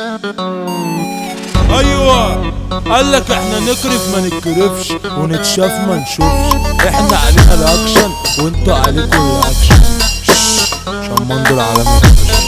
ايوه قال لك احنا نكرف ما نتكرفش ونتشاف ما نشوفش احنا علينا الاكشن وانتوا عليكم الاكشن شش، عشان مندو العالمي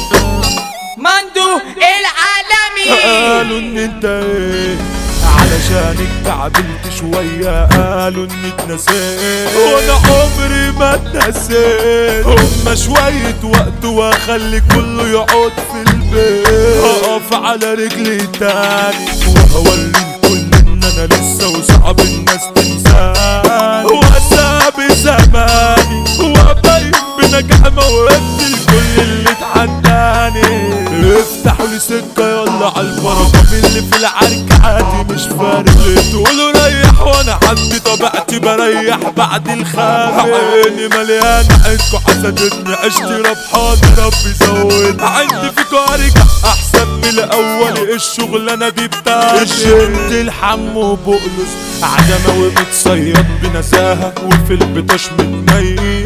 مندو العالمي قالوا ان انت ايه علشان اتكعبلت شوية قالوا اني اتنسيت وانا عمري ما اتنسيت هما شوية وقت واخلي كله يقعد في البيت اقف على رجلي تاني وهوري الكل ان انا لسه وصعب الناس تنساني واسابي زماني وابين بنجاح موهبتي الكل اللي اتعداني افتحوا لي سكة يلا عالبركة من اللي في العرك عادي مش فارق ليه تقولوا ريح وانا عندي طبيعتي بريح بعد الخامس عيني مليانة عينكوا حسدتني عشت ربحان ربي زود عندي فيكوا ارجع احسن من الاول الشغلانة دي بتاعتي شلت الحم وبقلص عدمة وبتصيد بنزاهة وفي البطاش متميز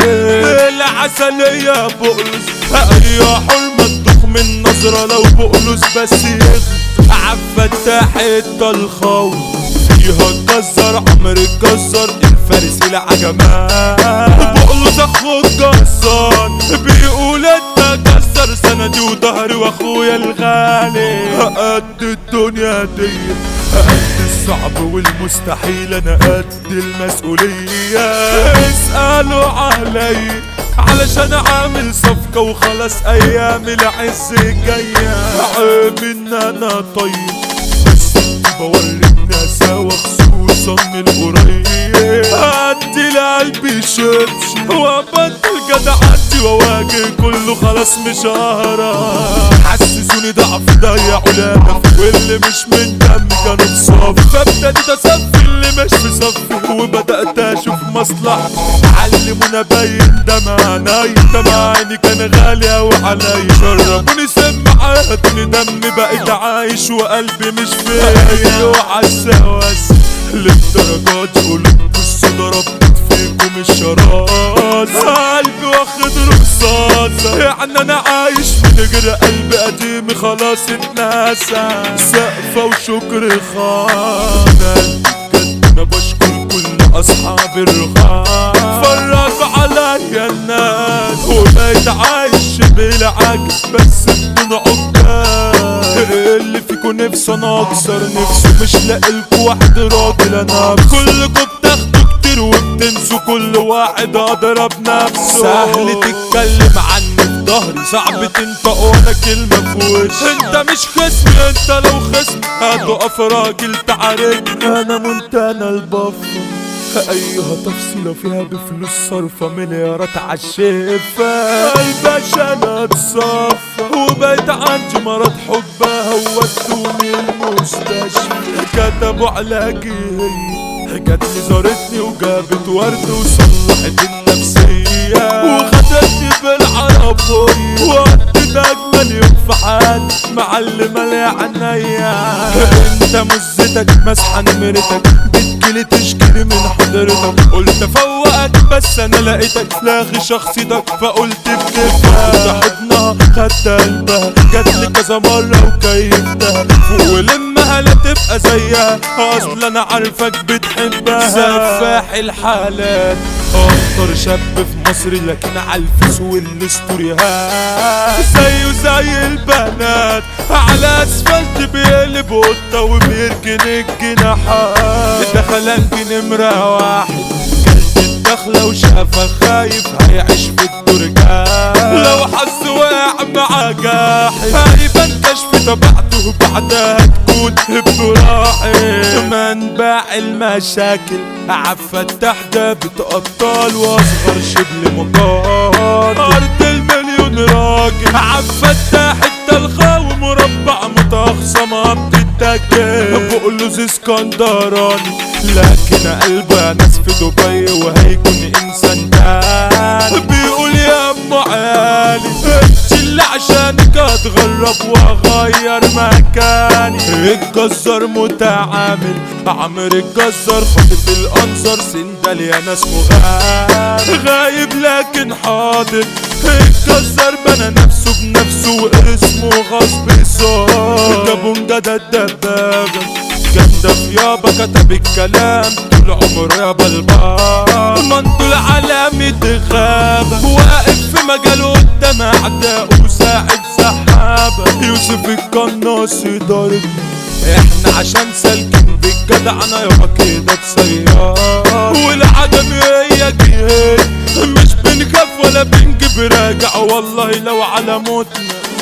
العسلية بقلص اي حلمة تدوخ من نظرة لو بقلص بس يغلى عفتاح الخوف فيها اتكسر عمر اتكسر الفارس العجمان بقلص اخو الجسار بيقول انت كسر سندي وظهري واخويا الغالي قد الدنيا دي قد الصعب والمستحيل انا قد المسؤولية اسألوا علي علشان عامل صفقة وخلاص ايام العز جاية عيب ان انا طيب بس بوري الناس وخصوصا القريب هدي لقلبي شبش وابطل جدعتي واواجه كله خلاص مش ههرب حسسوني ضعف ضيعوا لنا واللي مش من دمي كانوا بصف فابتديت اصفي اللي مش مصفي وبدات اشوف مصلحة علمونا باين دمعنا دمع عيني كان غالي اوي عليا شربوني سم عادني دمي بقيت عايش وقلبي مش فيا وعالسواس للدرجات دي قلوب بص ضربت فيكم الشراس قلبي واخد رصاصة يعني انا عايش من غير قلب قديم خلاص اتنسى سقفة وشكر خان بجد انا بشكر كل اصحاب الرخام فرق عليا الناس وبقيت عايش بالعكس بس بدون عكاز اللي فيكو نفسي انا اكسر نفسي مش لاقيلكوا واحد راجل انا كلكوا بتاخدوا كتير وبتنسوا كل واحد اضرب نفسه سهل تتكلم عني في ظهري صعب تنطق ولا كلمة في وشي انت مش خصمي انت لو خصمي هتقف راجل تعاركني انا منتنى البفر ايها تفصيلة فيها بفلوس صرفة مليارات عالشفة الباشا انا اتصفى وبقيت عندي مرض حبها ودوني المستشفى كتبوا علاجي هي جات لي زارتني وجابت ورد وصلحت النفسية وخدتني بالعربية وقت اجمل يوم في حياتي معلمة لي عينيا انت مزتك مسحة نمرتك بتجيلي تشكيلي من حضرتك قلت افوقك بس انا لقيتك لاغي شخصيتك فقلت بكفاية حضنها خدت قلبها جاتلي كذا مرة وكيفتها فوق ولمها لا تبقى زيها اصل انا عارفك بتحبها سفاح الحالات اكتر شاب في مصر لكن عالفيس والاستوريهات زيه زي البنات على اسفلت بيقلب قطة وبيركن الجناحات دخل قلبي نمرة واحد كلت الدخلة وشافها خايف هيعيش في الدرجات لو حظ واقع مع جاحد هيبان كشف تبعته بعدها تكون براحي منبع المشاكل عفتح ده بتقطال واصغر شبل مقاتل ارض المليون راجل عفتح التلخة ومربع متخصمة بتتاكل بقلوز اسكندراني لكن قلبها ناس في دبي وهيكون انسان تاني بيقول يا ام عالي انت اللي عشانك اتغرب واغير مكاني الجزار متعامل عمرو الجزار خاطف الانصار سندال يا ناس مغاب غايب لكن حاضر الجزار بنى نفسه بنفسه واسمه غصب صار ده بونجا ده الدبابة جندف يابا كتب الكلام طول عمره يابا البار منطو العالمي دخابة واقف في مجاله قدام اعدائه وساعد سحابة يوسف القناص ضارب احنا عشان سالكين بالجدع انا يابا كده بسيار والعدم هي جهاد مش بنخاف ولا بنجيب راجع والله لو على موتنا